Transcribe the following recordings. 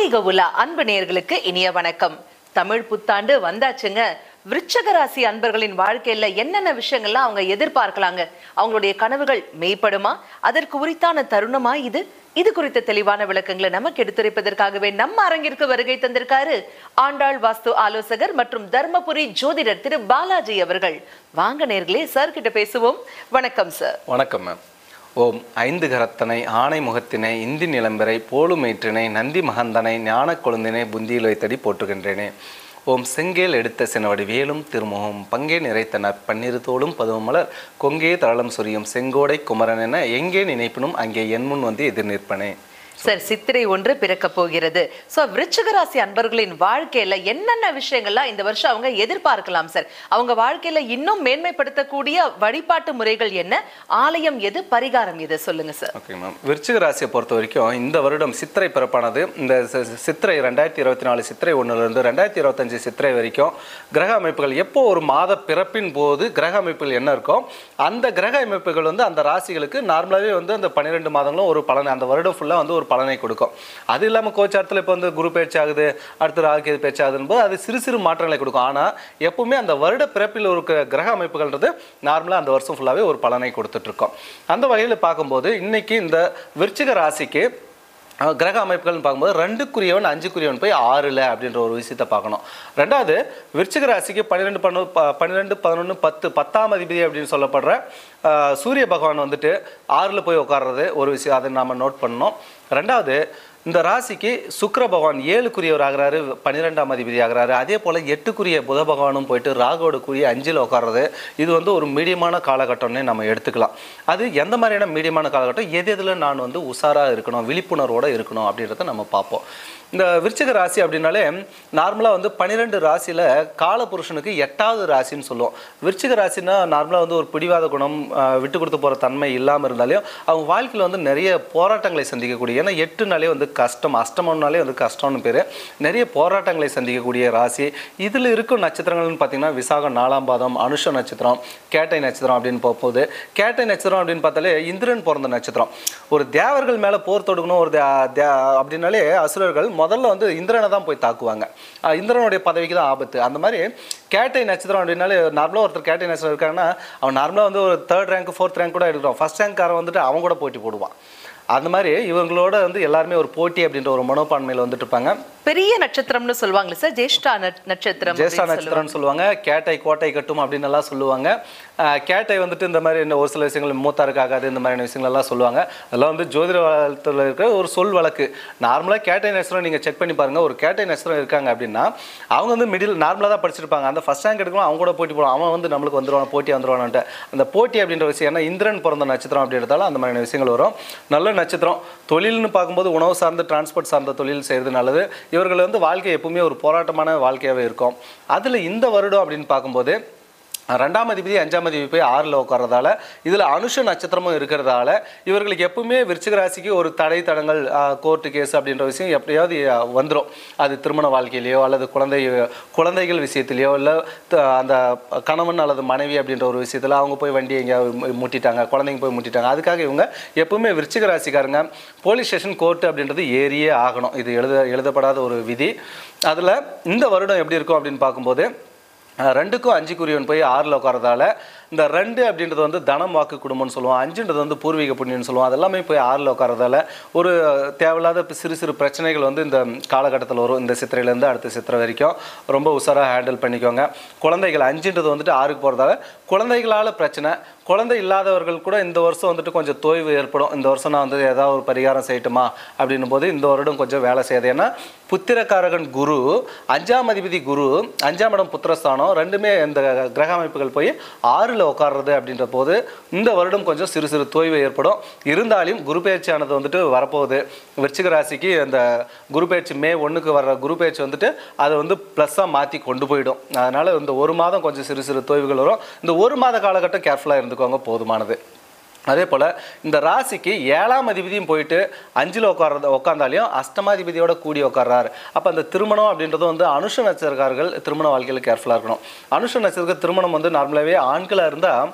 ஆன்மீக உலா அன்பு நேயர்களுக்கு இனிய வணக்கம் தமிழ் புத்தாண்டு வந்தாச்சுங்க விருச்சக ராசி அன்பர்களின் வாழ்க்கையில என்னென்ன விஷயங்கள்லாம் அவங்க எதிர்பார்க்கலாங்க அவங்களுடைய கனவுகள் மெய்ப்படுமா அதற்கு உரித்தான தருணமா இது இது குறித்த தெளிவான விளக்கங்களை நமக்கு எடுத்துரைப்பதற்காகவே நம்ம அரங்கிற்கு வருகை தந்திருக்காரு ஆண்டாள் வாஸ்து ஆலோசகர் மற்றும் தர்மபுரி ஜோதிடர் திரு பாலாஜி அவர்கள் வாங்க நேர்களே சார் கிட்ட பேசுவோம் வணக்கம் சார் வணக்கம் மேம் ஓம் ஐந்து கரத்தனை ஆணை முகத்தினை இந்தி நிலம்பரை போலுமேற்றினை நந்தி மகந்தனை ஞானக் கொழுந்தினை புந்தியில் வைத்தடி போற்றுகின்றேனே ஓம் செங்கேல் எடுத்த சினவடி வேலும் திருமுகம் பங்கே நிறைத்தனர் பன்னிரு தோளும் பதுவமலர் கொங்கே தரளம் சொரியும் செங்கோடை குமரன் என எங்கே நினைப்பினும் அங்கே என் முன் வந்து எதிர் நிற்பனே சார் சித்திரை ஒன்று பிறக்க போகிறது சோ விருச்சிக ராசி அன்பர்களின் வாழ்க்கையில என்னென்ன விஷயங்கள்லாம் இந்த வருஷம் அவங்க எதிர்பார்க்கலாம் சார் அவங்க வாழ்க்கையில இன்னும் மேன்மைப்படுத்தக்கூடிய வழிபாட்டு முறைகள் என்ன ஆலயம் எது பரிகாரம் எது சொல்லுங்க சார் ஓகே மேம் விருச்சிக ராசியை பொறுத்த வரைக்கும் இந்த வருடம் சித்திரை பிறப்பானது இந்த சி- சி- சித்திரை ரெண்டாயிரத்தி இருபத்தி நாலு சித்திரை ஒன்றுலேருந்து ரெண்டாயிரத்தி இருபத்தஞ்சு சித்திரை வரைக்கும் கிரக அமைப்புகள் எப்போ ஒரு மாத பிறப்பின் போது கிரக அமைப்புகள் என்ன இருக்கோ அந்த கிரக அமைப்புகள் வந்து அந்த ராசிகளுக்கு நார்மலாகவே வந்து அந்த பன்னிரெண்டு மாதங்களும் ஒரு பலன் அந்த வருடம் ஃபுல்லாக வந்து ஒரு பலனை கொடுக்கும் அது இல்லாமல் கோச்சாரத்தில் இப்போ வந்து குரு பேச்சு ஆகுது அடுத்து ராகு பேச்சு ஆகுதுன்னு போது அது சிறு சிறு மாற்றங்களை கொடுக்கும் ஆனால் எப்பவுமே அந்த வருட பிறப்பில் இருக்கிற கிரக அமைப்புகள்ன்றது நார்மலாக அந்த வருஷம் ஃபுல்லாகவே ஒரு பலனை கொடுத்துட்ருக்கோம் அந்த வகையில் பார்க்கும்போது இன்னைக்கு இந்த விருச்சிக ராசிக்கு அஹ், கிரக அமைப்புகள்னு பார்க்கும்போது ரெண்டுக்குரியவன் அஞ்சுக்குரியவன் போய் ஆறுல அப்படின்ற ஒரு விஷயத்தை பார்க்கணும் ரெண்டாவது விருச்சிக ராசிக்கு பன்னிரெண்டு பன்னு ப- பன்னிரெண்டு பதினொன்று பத்து பத்தாம் அதிபதி அப்படின்னு சொல்லப்படுற அஹ், சூரிய பகவான் வந்துட்டு ஆறில் போய் உட்கார்றது ஒரு விஷயம் அதை நாம் நோட் பண்ணணும் ரெண்டாவது இந்த ராசிக்கு சுக்கிர பகவான் ஏழுக்குரியவர் ஆகிறாரு பன்னிரெண்டாம் அதிபதி ஆகிறாரு அதே போல் எட்டுக்குரிய புத பகவானும் போயிட்டு ராகோடுக்குரிய அஞ்சில் உட்கார்றது இது வந்து ஒரு மீடியமான காலகட்டம்னே நம்ம எடுத்துக்கலாம் அது எந்த மாதிரியான மீடியமான காலகட்டம் எது எதில் நான் வந்து உஷாராக இருக்கணும் விழிப்புணர்வோட இருக்கணும் அப்படின்றத நம்ம பார்ப்போம் இந்த விருச்சிக ராசி அப்படின்னாலே நார்மலாக வந்து பன்னிரெண்டு ராசியில் காலபுருஷனுக்கு எட்டாவது ராசின்னு சொல்லுவோம் விருச்சிக ராசினா நார்மலாக வந்து ஒரு பிடிவாத குணம் ஆஹ், விட்டு கொடுத்து போகிற தன்மை இல்லாமல் இருந்தாலும் அவங்க வாழ்க்கையில் வந்து நிறைய போராட்டங்களை சந்திக்கக்கூடிய ஏன்னா எட்டுனாலே வந்து கஷ்டம் அஷ்டமம்னாலே வந்து கஷ்டம்னு பேர் நிறைய போராட்டங்களை சந்திக்கக்கூடிய ராசி இதில் இருக்கும் நட்சத்திரங்கள்னு பார்த்தீங்கன்னா விசாகம் நாலாம் பாதம் அனுஷ நட்சத்திரம் கேட்டை நட்சத்திரம் அப்படின்னு போகும்போது கேட்டை நட்சத்திரம் அப்படின்னு பார்த்தாலே இந்திரன் பிறந்த நட்சத்திரம் ஒரு தேவர்கள் மேலே போர் தொடுக்கணும் ஒரு தே- தே- அப்படின்னாலே அசுரர்கள் முதல்ல வந்து இந்திரனை தான் போய் தாக்குவாங்க அஹ் இந்திரனுடைய பதவிக்கு தான் ஆபத்து அந்த மாதிரி கேட்டை நட்சத்திரம் அப்படின்னாலே நார்மலாக ஒருத்தர் கேட்டை நட்சத்திரம் இருக்காங்கன்னா அவன் நார்மலாக வந்து ஒரு தேர்ட் ரேங்க் ஃபோர்த் ரேங்க் கூட எடுக்கிறோம் ஃபர்ஸ்ட் ரேங்க்காரன் வந்துட்டு அவன் கூட போட்டி போடுவான் அந்த மாதிரி இவங்களோட வந்து எல்லாருமே ஒரு போட்டி அப்படின்ற ஒரு மனோப்பான்மையில் வந்துட்டு இருப்பாங்க பெரிய நட்சத்திரம்னு சொல்லுவாங்களே சார் ஜேஷ்டா நட்- நட்சத்திரம் ஜேஷ்டா அப்படின்னு நட்சத்திரம்னு சொல்லுவாங்க கேட்டை கோட்டை கட்டும் அப்படின்னு எல்லாம் சொல்லுவாங்க அஹ் கேட்டை வந்துட்டு இந்த மாதிரி இந்த ஒரு சில விஷயங்கள் மூத்தாருக்கு ஆகாது இந்த மாதிரியான விஷயங்கள் எல்லாம் சொல்லுவாங்க அதெல்லாம் வந்து ஜோதிட வளத்தில் இருக்கிற ஒரு சொல் வழக்கு நார்மலாக கேட்டை நட்சத்திரம் நீங்கள் செக் பண்ணி பாருங்க ஒரு கேட்டை நட்சத்திரம் இருக்காங்க அப்படின்னா அவங்க வந்து மிடில் நார்மலாக தான் படிச்சிருப்பாங்க அந்த ஃபர்ஸ்ட் ரேங்க் எடுக்கணும் அவங்க கூட போட்டி போடுவான் அவன் வந்து நம்மளுக்கு வந்துருவான் போட்டி வந்துருவான்ட்டு அந்த போட்டி அப்படின்ற விஷயம் ஏன்னா இந்திரன் பிறந்த நட்சத்திரம் அப்படின்றதால அந்த மாதிரியான விஷயங்கள் வரும் நல்ல நட்சத்திரம் தொழில்னு பார்க்கும்போது உணவு சார்ந்த டிரான்ஸ்போர்ட் சார்ந்த தொழில் செய்கிறது நல்லது இவர்கள் வந்து வாழ்க்கை எப்பவுமே ஒரு போராட்டமான வாழ்க்கையாகவே இருக்கும் அதில் இந்த வருடம் அப்படின்னு பார்க்கும்போது ரெண்டாம் அதிபதி அஞ்சாம் அதிபதி போய் ஆறில் உட்கார்றதால இதில் அனுஷ நட்சத்திரமும் இருக்கிறதால இவர்களுக்கு எப்பவுமே விருச்சிக ராசிக்கு ஒரு தடை தடங்கள் கோர்ட்டு கேஸ் அப்படின்ற விஷயம் எப்படியாவது வந்துடும் அது திருமண வாழ்க்கையிலையோ அல்லது குழந்தை குழந்தைகள் விஷயத்திலையோ இல்லை அந்த கணவன் அல்லது மனைவி அப்படின்ற ஒரு விஷயத்தில் அவங்க போய் வண்டி எங்கேயாவது முட்டிட்டாங்க குழந்தைங்க போய் முட்டிட்டாங்க அதுக்காக இவங்க எப்பவுமே விருச்சிக ராசிக்காரங்க போலீஸ் ஸ்டேஷன் கோர்ட்டு அப்படின்றது ஏறியே ஆகணும் இது எழுத எழுதப்படாத ஒரு விதி அதில் இந்த வருடம் எப்படி இருக்கும் அப்படின்னு பார்க்கும்போது அஹ் ரெண்டுக்கும் அஞ்சுக்குரியவன் போய் ஆறில் உட்காரதால இந்த ரெண்டு அப்படின்றது வந்து தனம் வாக்கு குடும்பம்னு சொல்லுவோம் அஞ்சுன்றது வந்து பூர்வீக புண்ணியம்னு சொல்லுவோம் அதெல்லாமே போய் ஆறில் உட்காரதால ஒரு தேவையில்லாத பி- சிறு சிறு பிரச்சனைகள் வந்து இந்த காலகட்டத்தில் வரும் இந்த சித்திரையிலேருந்து அடுத்த சித்திரை வரைக்கும் ரொம்ப உஷாராக ஹேண்டில் பண்ணிக்கோங்க குழந்தைகள் அஞ்சுன்றது வந்துட்டு ஆறுக்கு போகிறதால குழந்தைகளால் பிரச்சனை குழந்தை இல்லாதவர்கள் கூட இந்த வருஷம் வந்துட்டு கொஞ்சம் தொய்வு ஏற்படும் இந்த வருஷம் நான் வந்து ஏதாவது ஒரு பரிகாரம் செய்யட்டுமா அப்படின்னும் போது இந்த வருடம் கொஞ்சம் வேலை செய்யுது ஏன்னா புத்திரக்காரகன் குரு அஞ்சாம் அதிபதி குரு அஞ்சாம் இடம் புத்திரஸ்தானம் ரெண்டுமே இந்த கிரக அமைப்புகள் போய் ஆறில் உட்கார்றது அப்படின்ற போது இந்த வருடம் கொஞ்சம் சிறு சிறு தொய்வு ஏற்படும் இருந்தாலும் குரு பயிற்சியானது வந்துட்டு வரப்போகுது விருச்சிக ராசிக்கு அந்த குரு பயிற்சி மே ஒன்றுக்கு வர்ற குரு பயிற்சி வந்துட்டு அதை வந்து ப்ளஸ்ஸாக மாற்றி கொண்டு போயிடும் அதனால் இந்த ஒரு மாதம் கொஞ்சம் சிறு சிறு தொய்வுகள் வரும் இந்த ஒரு மாத காலகட்டம் கேர்ஃபுல்லாக இருந்துக்கோங்க போதுமானது அதே போல் இந்த ராசிக்கு ஏழாம் அதிபதியும் போயிட்டு அஞ்சில் உட்கார்றது உட்காந்தாலையும் அஷ்டமாதிபதியோட கூடி உட்கார்றாரு அப்போ அந்த திருமணம் அப்படின்றது வந்து அனுஷ நட்சத்திரக்காரர்கள் திருமண வாழ்க்கையில் கேர்ஃபுல்லாக இருக்கணும் அனுஷ நட்சத்திரக்கு திருமணம் வந்து நார்மலாகவே ஆண்களாக இருந்தால்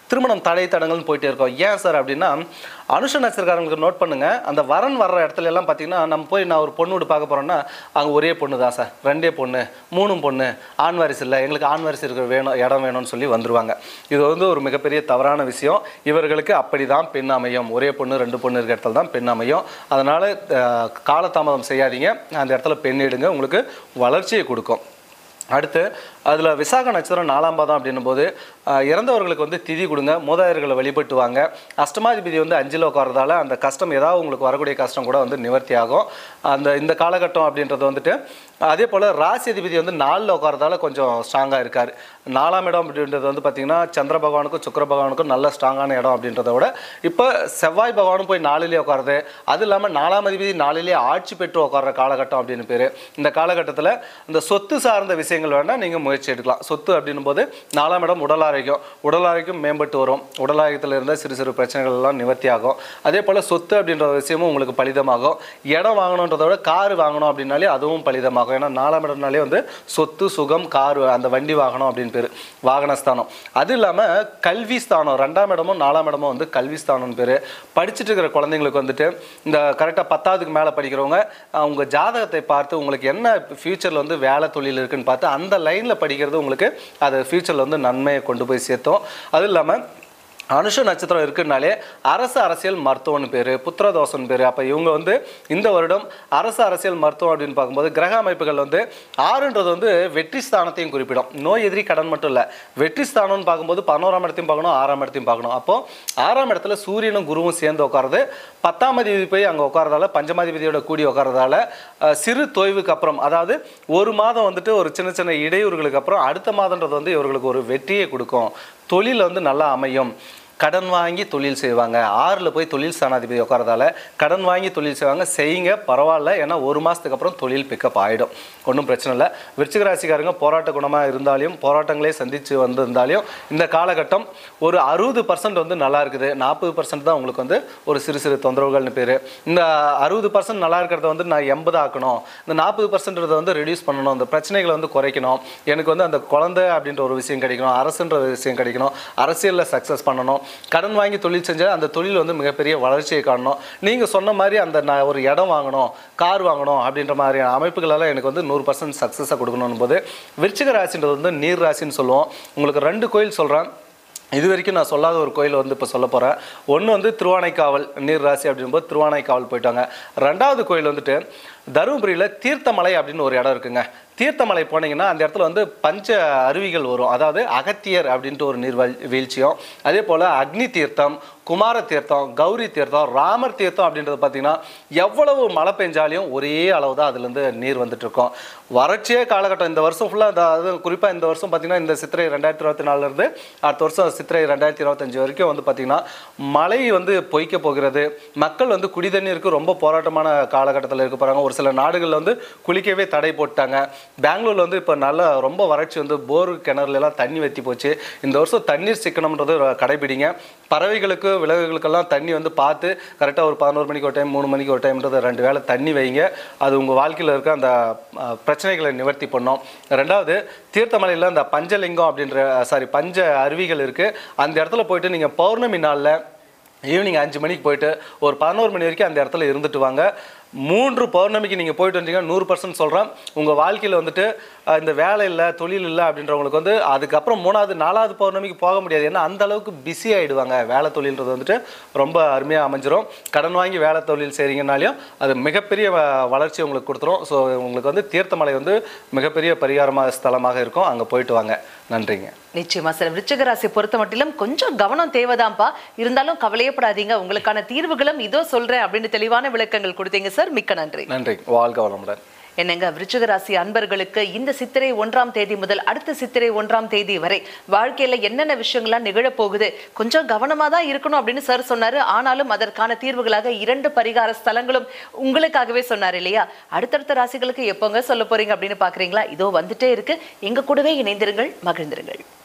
திருமணம் தடை தடங்கள்னு போயிட்டே இருக்கோம் ஏன் சார் அப்படின்னா அனுஷ நட்சத்திரக்காரங்களுக்கு நோட் பண்ணுங்க அந்த வரன் வர்ற இடத்துல எல்லாம் பார்த்தீங்கன்னா நம்ம போய் நான் ஒரு பொண்ணு வீடு பார்க்க போறோம்னா அங்கே ஒரே பொண்ணு தான் சார் ரெண்டே பொண்ணு மூணும் பொண்ணு ஆண் வாரிசு இல்லை எங்களுக்கு ஆண் வாரிசு இருக்கிற வேணும் இடம் வேணும்னு சொல்லி வந்துருவாங்க இது வந்து ஒரு மிகப்பெரிய தவறான விஷயம் இவர்களுக்கு அப்படிதான் பெண் அமையும் ஒரே பொண்ணு ரெண்டு பொண்ணு இருக்கிற இடத்துல தான் பெண் அமையும் அதனால அஹ், காலதாமதம் செய்யாதீங்க அந்த இடத்துல பெண் எடுங்க உங்களுக்கு வளர்ச்சியை கொடுக்கும் அடுத்து அதில் விசாக நட்சத்திரம் நாலாம் பாதம் அப்படின்னும் போது ஆஹ், இறந்தவர்களுக்கு வந்து திதி கொடுங்க மூதாதையர்களை வழிபட்டுவாங்க அஷ்டமாதிபதி வந்து அஞ்சில் உட்காரதால அந்த கஷ்டம் ஏதாவது உங்களுக்கு வரக்கூடிய கஷ்டம் கூட வந்து நிவர்த்தி ஆகும் அந்த இந்த காலகட்டம் அப்படின்றது வந்துட்டு அதே போல் ராசி அதிபதி வந்து நாலில் உட்காரதால கொஞ்சம் ஸ்ட்ராங்காக இருக்கார் நாலாம் இடம் அப்படின்றது வந்து பார்த்திங்கன்னா சந்திர பகவானுக்கும் சுக்கிர பகவானுக்கும் நல்ல ஸ்ட்ராங்கான இடம் அப்படின்றத விட இப்போ செவ்வாய் பகவானும் போய் நாலிலே உட்காருது அது இல்லாமல் நாலாம் அதிபதி நாலிலே ஆட்சி பெற்று உட்கார்ற காலகட்டம் அப்படின்னு பேர் இந்த காலகட்டத்தில் இந்த சொத்து சார்ந்த விஷயங்கள் வேணால் நீங்கள் முயற்சி எடுக்கலாம் சொத்து அப்படின்னும் போது நாலாம் இடம் உடல் ஆரோக்கியம் உடல் ஆரோக்கியம் மேம்பட்டு வரும் உடல் ஆரோக்கியத்தில் இருந்த சிறு சிறு பிரச்சனைகள் எல்லாம் நிவர்த்தி ஆகும் அதே போல் சொத்து அப்படின்ற ஒரு விஷயமும் உங்களுக்கு பலிதமாகும் இடம் வாங்கணுன்றத விட கார் வாங்கணும் அப்படின்னாலே அதுவும் பலிதமாகும் ஏன்னா நாலாம் இடம்னாலே வந்து சொத்து சுகம் கார் அந்த வண்டி வாகனம் அப்படின்னு பேர் வாகனஸ்தானம் அது இல்லாமல் கல்வி ஸ்தானம் ரெண்டாம் இடமும் நாலாம் இடமும் வந்து கல்வி ஸ்தானம்னு பேர் படிச்சுட்டு இருக்கிற குழந்தைங்களுக்கு வந்துட்டு இந்த கரெக்டாக பத்தாவதுக்கு மேலே படிக்கிறவங்க அவங்க ஜாதகத்தை பார்த்து உங்களுக்கு என்ன ஃப்யூச்சரில் வந்து வேலை தொழில் இருக்குன்னு பார்த்து அந்த லைனில் படிக்கிறது உங்களுக்கு அது ஃப்யூச்சரில் வந்து நன்மையை கொண்டு போய் சேர்த்தோம் அது இல்லாமல் அனுஷ நட்சத்திரம் இருக்குனாலே அரசு அரசியல் மருத்துவம்னு பேர் புத்திரதோஷம்னு பேர் அப்போ இவங்க வந்து இந்த வருடம் அரசு அரசியல் மருத்துவம் அப்படின்னு பார்க்கும்போது கிரக அமைப்புகள் வந்து ஆறுன்றது வந்து வெற்றி ஸ்தானத்தையும் குறிப்பிடும் நோய் எதிரி கடன் மட்டும் இல்லை வெற்றி ஸ்தானம்னு பார்க்கும்போது பதினோராம் இடத்தையும் பார்க்கணும் ஆறாம் இடத்தையும் பார்க்கணும் அப்போ ஆறாம் இடத்துல சூரியனும் குருவும் சேர்ந்து உட்காருது பத்தாம் அதிபதி போய் அங்கே உட்காரதால பஞ்சமாதிபதியோட கூடி உட்காரதால அஹ், சிறு தொய்வுக்கு அப்புறம் அதாவது ஒரு மாதம் வந்துட்டு ஒரு சின்ன சின்ன இடையூறுகளுக்கு அப்புறம் அடுத்த மாதம்ன்றது வந்து இவர்களுக்கு ஒரு வெற்றியை கொடுக்கும் தொழில் வந்து நல்லா அமையும் கடன் வாங்கி தொழில் செய்வாங்க ஆறில் போய் தொழில் ஸ்தானாதிபதி உட்காரதால கடன் வாங்கி தொழில் செய்வாங்க செய்யுங்க பரவாயில்ல ஏன்னா ஒரு மாதத்துக்கு அப்புறம் தொழில் பிக்கப் ஆகிடும் ஒன்றும் பிரச்சனை இல்லை விருச்சிக ராசிக்காரங்க போராட்ட குணமாக இருந்தாலும் போராட்டங்களே சந்தித்து வந்திருந்தாலும் இந்த காலகட்டம் ஒரு அறுபது பர்சன்ட் வந்து நல்லா இருக்குது நாற்பது பர்சன்ட் தான் உங்களுக்கு வந்து ஒரு சிறு சிறு தொந்தரவுகள்னு பேர் இந்த அறுபது பர்சன்ட் நல்லா இருக்கிறத வந்து நான் எண்பது ஆக்கணும் இந்த நாற்பது பர்சன்ட்றதை வந்து ரெடியூஸ் பண்ணணும் இந்த பிரச்சனைகளை வந்து குறைக்கணும் எனக்கு வந்து அந்த குழந்தை அப்படின்ற ஒரு விஷயம் கிடைக்கணும் அரசுன்ற ஒரு விஷயம் கிடைக்கணும் அரசியலில் சக்ஸஸ் பண்ணணும் கடன் வாங்கி தொழில் செஞ்சால் அந்த தொழில் வந்து மிகப்பெரிய வளர்ச்சியை காணணும் நீங்கள் சொன்ன மாதிரி அந்த நான் ஒரு இடம் வாங்கணும் கார் வாங்கணும் அப்படின்ற மாதிரியான அமைப்புகளெல்லாம் எனக்கு வந்து நூறு பர்சன்ட் சக்ஸஸாக கொடுக்கணும் போது விருச்சிக ராசின்றது வந்து நீர் ராசின்னு சொல்லுவோம் உங்களுக்கு ரெண்டு கோயில் சொல்கிறேன் இது வரைக்கும் நான் சொல்லாத ஒரு கோயில் வந்து இப்போ சொல்ல போகிறேன் ஒன்று வந்து திருவானைக்காவல் நீர் ராசி அப்படின்போது திருவானைக்காவல் போயிட்டாங்க ரெண்டாவது கோயில் வந்துட்டு தருமபுரியில் தீர்த்தமலை அப்படின்னு ஒரு இடம் இருக்குங்க தீர்த்தமலை போனீங்கன்னா அந்த இடத்துல வந்து பஞ்ச அருவிகள் வரும் அதாவது அகத்தியர் அப்படின்ட்டு ஒரு நீர் வல்- வீழ்ச்சியும் அதே போல் அக்னி தீர்த்தம் குமார தீர்த்தம் கௌரி தீர்த்தம் ராமர் தீர்த்தம் அப்படின்றது பார்த்தீங்கன்னா எவ்வளவு மழை பெஞ்சாலையும் ஒரே அளவு தான் அதுலேருந்து நீர் வந்துட்டு இருக்கும் வறட்சியே காலகட்டம் இந்த வருஷம் ஃபுல்லாக இந்த அது குறிப்பாக இந்த வருஷம் பார்த்தீங்கன்னா இந்த சித்திரை ரெண்டாயிரத்தி இருபத்தி நாலுலேருந்து அடுத்த வருஷம் சித்திரை ரெண்டாயிரத்தி இருபத்தஞ்சு வரைக்கும் வந்து பார்த்தீங்கன்னா மழை வந்து பொய்க்க போகிறது மக்கள் வந்து குடிதண்ணீருக்கு ரொம்ப போராட்டமான காலகட்டத்தில் இருக்க போகிறாங்க ஒரு சில நாடுகளில் வந்து குளிக்கவே தடை போட்டாங்க பெங்களூர்ல வந்து இப்போ நல்ல ரொம்ப வறட்சி வந்து போர் கிணறுல எல்லாம் தண்ணி வற்றி போச்சு இந்த வருஷம் தண்ணீர் சிக்கனம்ன்றது கடைபிடிங்க பறவைகளுக்கு விலங்குகளுக்கெல்லாம் தண்ணி வந்து பார்த்து கரெக்டாக ஒரு பதினோரு மணிக்கு ஒரு டைம் மூணு மணிக்கு ஒரு டைம்ன்றது ரெண்டு வேளை தண்ணி வைங்க அது உங்கள் வாழ்க்கையில் இருக்க அந்த அஹ், பிரச்சனைகளை நிவர்த்தி பண்ணும் ரெண்டாவது தீர்த்தமலையில் அந்த பஞ்சலிங்கம் அப்படின்ற சாரி பஞ்ச அருவிகள் இருக்குது அந்த இடத்துல போயிட்டு நீங்கள் பௌர்ணமி நாளில் ஈவினிங் அஞ்சு மணிக்கு போயிட்டு ஒரு பதினோரு மணி வரைக்கும் அந்த இடத்துல இருந்துட்டு வாங்க மூன்று பௌர்ணமிக்கு நீங்கள் போயிட்டு வந்தீங்கன்னா நூறு பர்சன்ட் சொல்கிறேன் உங்கள் வாழ்க்கையில் வந்துட்டு அஹ், இந்த வேலை இல்லை தொழில் இல்லை அப்படின்றவங்களுக்கு வந்து அதுக்கப்புறம் மூணாவது நாலாவது பௌர்ணமிக்கு போக முடியாது ஏன்னா அந்த அளவுக்கு பிஸி ஆகிடுவாங்க வேலை தொழில்ன்றது வந்துட்டு ரொம்ப அருமையாக அமைஞ்சிரும் கடன் வாங்கி வேலை தொழில் செய்கிறீங்கனாலையும் அது மிகப்பெரிய வ- வளர்ச்சி உங்களுக்கு கொடுத்துரும் ஸோ உங்களுக்கு வந்து தீர்த்தமலை வந்து மிகப்பெரிய பரிகாரமாக ஸ்தலமாக இருக்கும் அங்கே போயிட்டு வாங்க நன்றிங்க நிச்சயமா சார் விருச்சிக ராசி பொறுத்த மட்டிலும் கொஞ்சம் கவனம் தேவைதான்ப்பா இருந்தாலும் கவலையப்படாதீங்க உங்களுக்கான தீர்வுகளும் இதோ சொல்றேன் அப்படின்னு தெளிவான விளக்கங்கள் கொடுத்தீங்க சார் மிக்க நன்றி நன்றி வாழ்க வளமுடன் என்னங்க விருச்சிக ராசி அன்பர்களுக்கு இந்த சித்திரை ஒன்றாம் தேதி முதல் அடுத்த சித்திரை ஒன்றாம் தேதி வரை வாழ்க்கையில என்னென்ன விஷயங்கள்லாம் நிகழப் போகுது கொஞ்சம் கவனமா தான் இருக்கணும் அப்படின்னு சார் சொன்னாரு ஆனாலும் அதற்கான தீர்வுகளாக இரண்டு பரிகார ஸ்தலங்களும் உங்களுக்காகவே சொன்னார் இல்லையா அடுத்தடுத்த ராசிகளுக்கு எப்போங்க சொல்ல போறீங்க அப்படின்னு பாக்குறீங்களா இதோ வந்துட்டே இருக்கு எங்க கூடவே இணைந்திருங்கள் மகிழ்ந்திருங்கள்